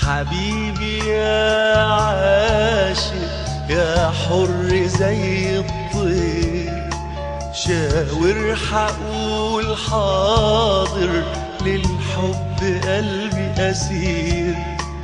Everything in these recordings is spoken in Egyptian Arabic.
حبيبي يا عاشق يا حر زي الطير شاور حقول حاضر للحب قلبي أسير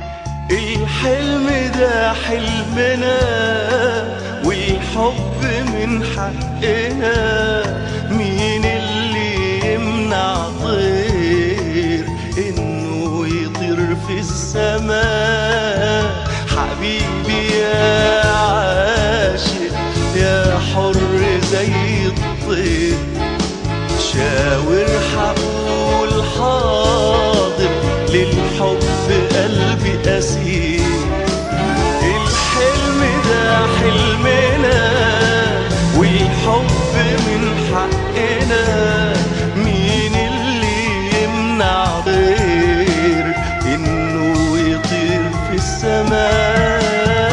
الحلم ده حلمنا والحب من حقنا مين اللي يمنع طير انه يطير في السماء حبيبي يا عاشق يا حر زي الطير شاور حقول حاضر للحب قلبي أسير الحلم ده حلمنا والحب من حقنا مين اللي يمنع غير انه يطير في السماء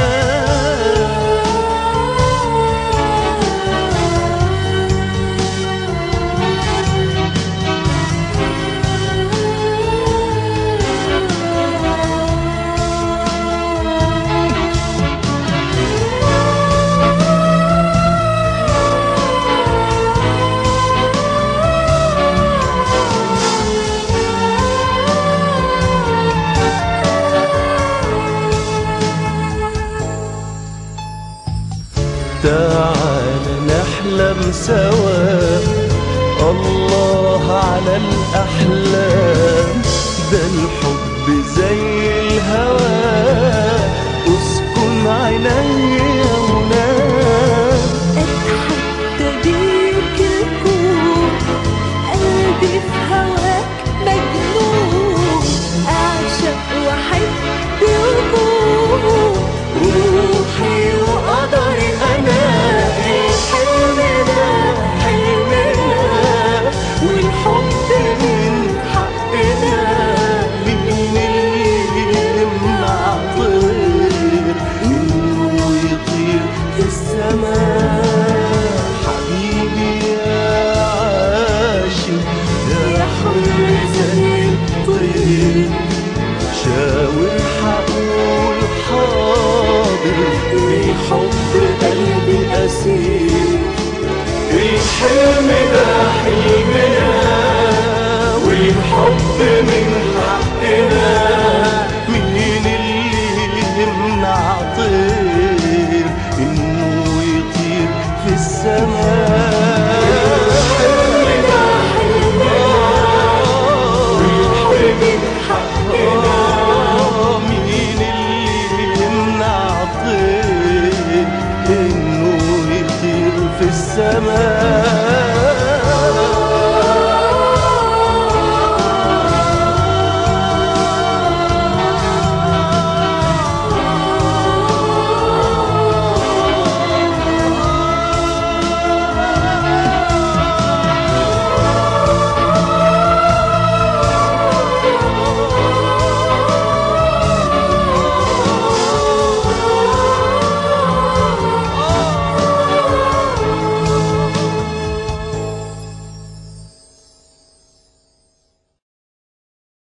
تعال نحلم سوا الله على الأحلام ده الحب زي الهوى اسكن عيني ونام اتحدى بيك الكون قلبي في هواك مجنون اعشق واحب وجود روحي وقدري انا الحلم ده حلمنا والحب من حقنا مين اللي يمنع طير انه يطير في السماء حبيبي يا عاشق يا حر زي الطير شاور حقول حاضر الحب قلبي أسير الحلم ده حلمنا والحب من حقنا مين اللي يمنع طير انه يطير في السماء الحلم ده حلمنا والحب من حقنا